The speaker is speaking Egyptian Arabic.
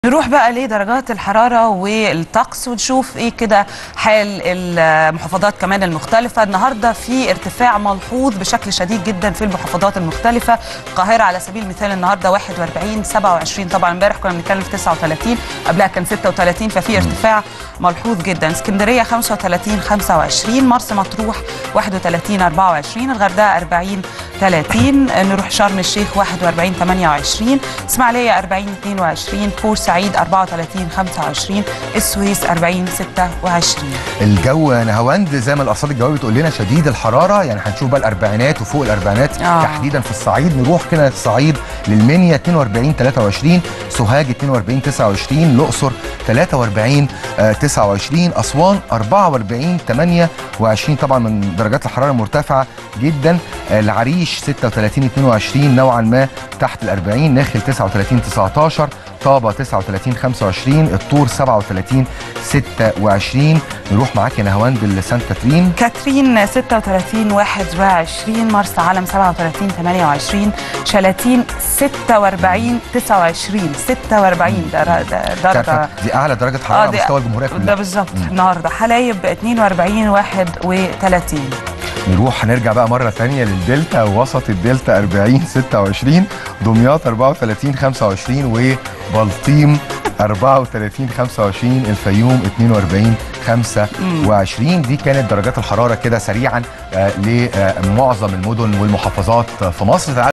نروح بقى لدرجات الحرارة والطقس ونشوف ايه كده حال المحافظات كمان المختلفة النهاردة في ارتفاع ملحوظ بشكل شديد جدا في المحافظات المختلفة القاهرة على سبيل المثال النهاردة 41 27 طبعا امبارح كنا بنتكلم في 39 قبلها كان 36 ففي ارتفاع ملحوظ جدا اسكندرية 35 25 مرسى مطروح 31 24 الغردقة 40 30 نروح شرم الشيخ 41 28 اسماعيلية 40 22 بورسعيد 34 25 السويس 40 26 الجو نهاوند زي ما الارصاد الجويه بتقول لنا شديد الحراره يعني هنشوف بقى الاربعينات وفوق الاربعينات آه. تحديدا في الصعيد نروح كده الصعيد للمنيا 42 23 سوهاج 42 29 الاقصر 43 آه، 29 اسوان 44 28 طبعا من درجات الحراره المرتفعه جدا آه، العريش 36 22 نوعا ما تحت ال 40 ناخل 39 19 طابة 39 25 الطور 37 26 نروح معاك يا نهاوند لسانت كاترين كاترين 36 21 مرسى علم 37 28 شلاتين 46 29 46 در- در- درجة دي اعلى درجه حراره على دي- مستوى الجمهوريه ده كلها بالظبط النهارده حلايب 42 31 نروح هنرجع بقى مره ثانيه للدلتا وسط الدلتا 40 26 دمياط 34 25 وبلطيم 34 25 الفيوم 42 25 دي كانت درجات الحراره كده سريعا آه، لمعظم المدن والمحافظات في مصر